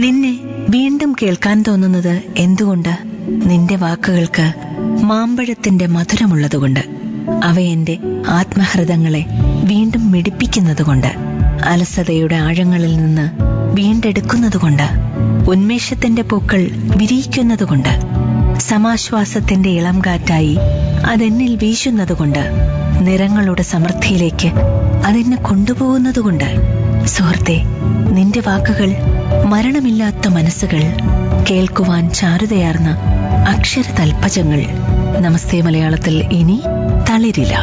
നിന്നെ വീണ്ടും കേൾക്കാൻ തോന്നുന്നത് എന്തുകൊണ്ട് നിന്റെ വാക്കുകൾക്ക് മാമ്പഴത്തിന്റെ മധുരമുള്ളതുകൊണ്ട് അവ എന്റെ ആത്മഹൃദങ്ങളെ വീണ്ടും മിടിപ്പിക്കുന്നതുകൊണ്ട് അലസതയുടെ ആഴങ്ങളിൽ നിന്ന് വീണ്ടെടുക്കുന്നതുകൊണ്ട് ഉന്മേഷത്തിന്റെ പൂക്കൾ വിരിയിക്കുന്നതുകൊണ്ട് സമാശ്വാസത്തിന്റെ ഇളം കാറ്റായി അതെന്നിൽ വീശുന്നതുകൊണ്ട് നിറങ്ങളുടെ സമൃദ്ധിയിലേക്ക് അതെന്നെ കൊണ്ടുപോകുന്നതുകൊണ്ട് സുഹൃത്തെ നിന്റെ വാക്കുകൾ മരണമില്ലാത്ത മനസ്സുകൾ കേൾക്കുവാൻ ചാരുതയാർന്ന അക്ഷര തൽപ്പജങ്ങൾ നമസ്തേ മലയാളത്തിൽ ഇനി തളിരില്ല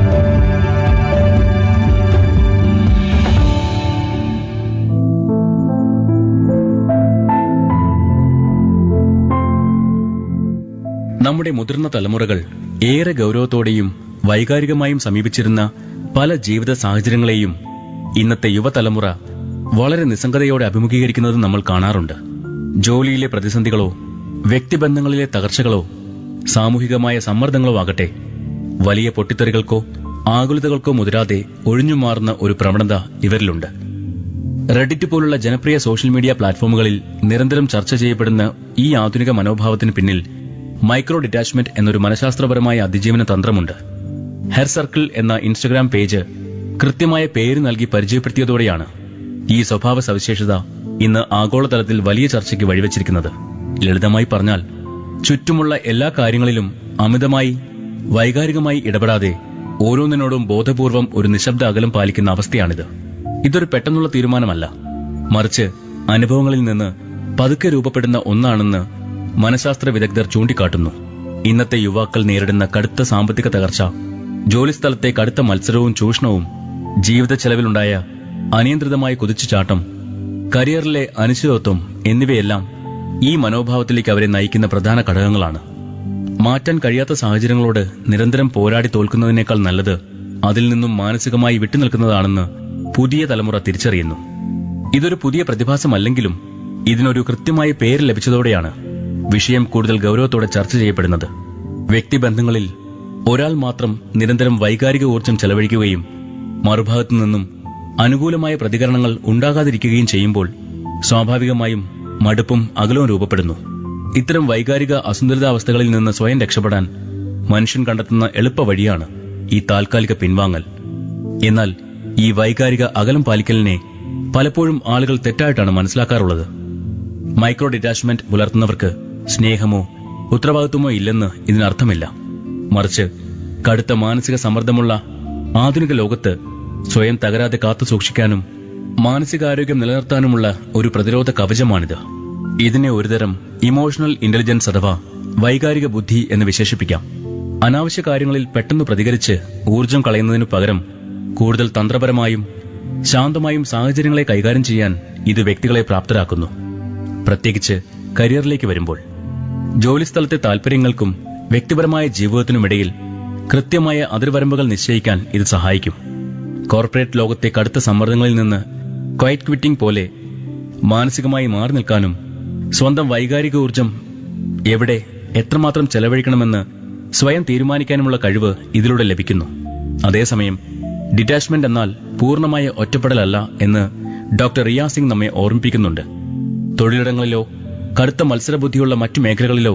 നമ്മുടെ മുതിർന്ന തലമുറകൾ ഏറെ ഗൗരവത്തോടെയും വൈകാരികമായും സമീപിച്ചിരുന്ന പല ജീവിത സാഹചര്യങ്ങളെയും ഇന്നത്തെ യുവതലമുറ വളരെ നിസ്സംഗതയോടെ അഭിമുഖീകരിക്കുന്നത് നമ്മൾ കാണാറുണ്ട് ജോലിയിലെ പ്രതിസന്ധികളോ വ്യക്തിബന്ധങ്ങളിലെ തകർച്ചകളോ സാമൂഹികമായ സമ്മർദ്ദങ്ങളോ ആകട്ടെ വലിയ പൊട്ടിത്തെറികൾക്കോ ആകുലതകൾക്കോ മുതിരാതെ ഒഴിഞ്ഞുമാറുന്ന ഒരു പ്രവണത ഇവരിലുണ്ട് റെഡിറ്റ് പോലുള്ള ജനപ്രിയ സോഷ്യൽ മീഡിയ പ്ലാറ്റ്ഫോമുകളിൽ നിരന്തരം ചർച്ച ചെയ്യപ്പെടുന്ന ഈ ആധുനിക മനോഭാവത്തിന് പിന്നിൽ മൈക്രോ ഡിറ്റാച്ച്മെന്റ് എന്നൊരു മനഃശാസ്ത്രപരമായ അതിജീവന തന്ത്രമുണ്ട് ഹെർ സർക്കിൾ എന്ന ഇൻസ്റ്റഗ്രാം പേജ് കൃത്യമായ പേര് നൽകി പരിചയപ്പെടുത്തിയതോടെയാണ് ഈ സ്വഭാവ സവിശേഷത ഇന്ന് ആഗോളതലത്തിൽ വലിയ ചർച്ചയ്ക്ക് വഴിവെച്ചിരിക്കുന്നത് ലളിതമായി പറഞ്ഞാൽ ചുറ്റുമുള്ള എല്ലാ കാര്യങ്ങളിലും അമിതമായി വൈകാരികമായി ഇടപെടാതെ ഓരോന്നിനോടും ബോധപൂർവം ഒരു നിശബ്ദ അകലം പാലിക്കുന്ന അവസ്ഥയാണിത് ഇതൊരു പെട്ടെന്നുള്ള തീരുമാനമല്ല മറിച്ച് അനുഭവങ്ങളിൽ നിന്ന് പതുക്കെ രൂപപ്പെടുന്ന ഒന്നാണെന്ന് മനഃശാസ്ത്ര വിദഗ്ധർ ചൂണ്ടിക്കാട്ടുന്നു ഇന്നത്തെ യുവാക്കൾ നേരിടുന്ന കടുത്ത സാമ്പത്തിക തകർച്ച ജോലിസ്ഥലത്തെ കടുത്ത മത്സരവും ചൂഷണവും ജീവിത ചെലവിലുണ്ടായ അനിയന്ത്രിതമായ കുതിച്ചുചാട്ടം കരിയറിലെ അനിശ്ചിതത്വം എന്നിവയെല്ലാം ഈ മനോഭാവത്തിലേക്ക് അവരെ നയിക്കുന്ന പ്രധാന ഘടകങ്ങളാണ് മാറ്റാൻ കഴിയാത്ത സാഹചര്യങ്ങളോട് നിരന്തരം പോരാടി തോൽക്കുന്നതിനേക്കാൾ നല്ലത് അതിൽ നിന്നും മാനസികമായി വിട്ടുനിൽക്കുന്നതാണെന്ന് പുതിയ തലമുറ തിരിച്ചറിയുന്നു ഇതൊരു പുതിയ പ്രതിഭാസമല്ലെങ്കിലും ഇതിനൊരു കൃത്യമായ പേര് ലഭിച്ചതോടെയാണ് വിഷയം കൂടുതൽ ഗൗരവത്തോടെ ചർച്ച ചെയ്യപ്പെടുന്നത് വ്യക്തിബന്ധങ്ങളിൽ ഒരാൾ മാത്രം നിരന്തരം വൈകാരിക ഊർജം ചെലവഴിക്കുകയും മറുഭാഗത്തു നിന്നും അനുകൂലമായ പ്രതികരണങ്ങൾ ഉണ്ടാകാതിരിക്കുകയും ചെയ്യുമ്പോൾ സ്വാഭാവികമായും മടുപ്പും അകലവും രൂപപ്പെടുന്നു ഇത്തരം വൈകാരിക അസന്തുലിതാവസ്ഥകളിൽ നിന്ന് സ്വയം രക്ഷപ്പെടാൻ മനുഷ്യൻ കണ്ടെത്തുന്ന എളുപ്പ വഴിയാണ് ഈ താൽക്കാലിക പിൻവാങ്ങൽ എന്നാൽ ഈ വൈകാരിക അകലം പാലിക്കലിനെ പലപ്പോഴും ആളുകൾ തെറ്റായിട്ടാണ് മനസ്സിലാക്കാറുള്ളത് മൈക്രോ ഡിറ്റാച്ച്മെന്റ് പുലർത്തുന്നവർക്ക് സ്നേഹമോ ഉത്തരവാദിത്വമോ ഇല്ലെന്ന് ഇതിനർത്ഥമില്ല മറിച്ച് കടുത്ത മാനസിക സമ്മർദ്ദമുള്ള ആധുനിക ലോകത്ത് സ്വയം തകരാതെ കാത്തു സൂക്ഷിക്കാനും മാനസികാരോഗ്യം നിലനിർത്താനുമുള്ള ഒരു പ്രതിരോധ കവചമാണിത് ഇതിനെ ഒരുതരം ഇമോഷണൽ ഇന്റലിജൻസ് അഥവാ വൈകാരിക ബുദ്ധി എന്ന് വിശേഷിപ്പിക്കാം അനാവശ്യ കാര്യങ്ങളിൽ പെട്ടെന്ന് പ്രതികരിച്ച് ഊർജം കളയുന്നതിനു പകരം കൂടുതൽ തന്ത്രപരമായും ശാന്തമായും സാഹചര്യങ്ങളെ കൈകാര്യം ചെയ്യാൻ ഇത് വ്യക്തികളെ പ്രാപ്തരാക്കുന്നു പ്രത്യേകിച്ച് കരിയറിലേക്ക് വരുമ്പോൾ ജോലിസ്ഥലത്തെ താൽപര്യങ്ങൾക്കും വ്യക്തിപരമായ ജീവിതത്തിനുമിടയിൽ കൃത്യമായ അതിർവരമ്പുകൾ നിശ്ചയിക്കാൻ ഇത് സഹായിക്കും കോർപ്പറേറ്റ് ലോകത്തെ കടുത്ത സമ്മർദ്ദങ്ങളിൽ നിന്ന് ക്വൈറ്റ് ക്വിറ്റിംഗ് പോലെ മാനസികമായി മാറി നിൽക്കാനും സ്വന്തം വൈകാരിക ഊർജം എവിടെ എത്രമാത്രം ചെലവഴിക്കണമെന്ന് സ്വയം തീരുമാനിക്കാനുമുള്ള കഴിവ് ഇതിലൂടെ ലഭിക്കുന്നു അതേസമയം ഡിറ്റാച്ച്മെന്റ് എന്നാൽ പൂർണ്ണമായ ഒറ്റപ്പെടലല്ല എന്ന് ഡോക്ടർ റിയ സിംഗ് നമ്മെ ഓർമ്മിപ്പിക്കുന്നുണ്ട് തൊഴിലിടങ്ങളിലോ കടുത്ത മത്സരബുദ്ധിയുള്ള മറ്റു മേഖലകളിലോ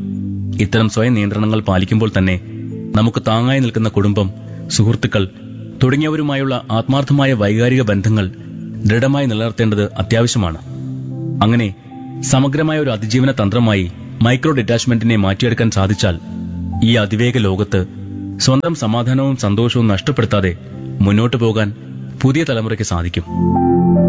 ഇത്തരം സ്വയം നിയന്ത്രണങ്ങൾ പാലിക്കുമ്പോൾ തന്നെ നമുക്ക് താങ്ങായി നിൽക്കുന്ന കുടുംബം സുഹൃത്തുക്കൾ തുടങ്ങിയവരുമായുള്ള ആത്മാർത്ഥമായ വൈകാരിക ബന്ധങ്ങൾ ദൃഢമായി നിലനിർത്തേണ്ടത് അത്യാവശ്യമാണ് അങ്ങനെ സമഗ്രമായ ഒരു അതിജീവന തന്ത്രമായി മൈക്രോ ഡിറ്റാച്ച്മെന്റിനെ മാറ്റിയെടുക്കാൻ സാധിച്ചാൽ ഈ അതിവേഗ ലോകത്ത് സ്വന്തം സമാധാനവും സന്തോഷവും നഷ്ടപ്പെടുത്താതെ മുന്നോട്ടു പോകാൻ പുതിയ തലമുറയ്ക്ക് സാധിക്കും